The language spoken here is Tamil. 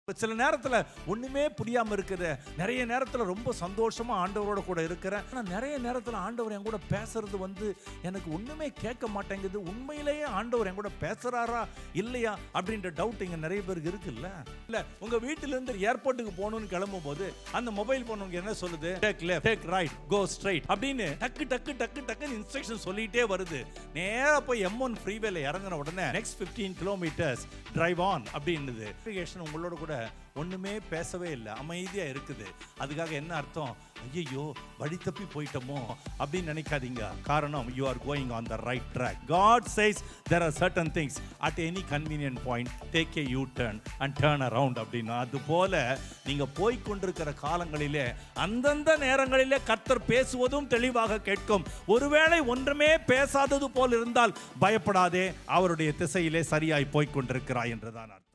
சில நேரத்துல ஒண்ணுமே புரியாம இருக்குது நிறைய நேரத்துல ரொம்ப சந்தோஷமா ஆண்டவரோட கூட இருக்கிறேன் ஆனா நிறைய நேரத்துல ஆண்டவர் என் கூட பேசுறது வந்து எனக்கு ஒண்ணுமே கேட்க மாட்டேங்குது உண்மையிலேயே ஆண்டவர் என் கூட பேசுறாரா இல்லையா அப்படின்ற டவுட் இங்க நிறைய பேருக்கு இருக்குல்ல இல்ல உங்க வீட்டுல இருந்து ஏர்போர்ட்டுக்கு போகணும்னு கிளம்பும் போது அந்த மொபைல் போன் உங்க என்ன சொல்லுது take left take right go straight அப்படின்னு டக்கு டக்கு டக்கு டக்குன்னு இன்ஸ்ட்ரக்ஷன் சொல்லிட்டே வருது நேரா போய் எம் ஒன் ஃப்ரீவேல இறங்கின உடனே நெக்ஸ்ட் 15 கிலோமீட்டர்ஸ் டிரைவ் ஆன் அப்படின்னுது Navigation உங்களோட கூட ஒண்ணுமே பேசவே இல்லை அமைதியா இருக்குது அதுக்காக என்ன அர்த்தம் ஐயோ வழி தப்பி போயிட்டோமோ அப்படின்னு நினைக்காதீங்க காரணம் you are going on the right track God says there are certain things at any convenient point take a U turn and turn around அப்படின்னா அது போல நீங்க போய் கொண்டிருக்கிற காலங்களிலே அந்தந்த நேரங்களிலே கர்த்தர் பேசுவதும் தெளிவாக கேட்கும் ஒருவேளை ஒன்றுமே பேசாதது போல் இருந்தால் பயப்படாதே அவருடைய திசையிலே சரியாய் போய் கொண்டிருக்கிறாய் என்றுதான் அர்த்தம்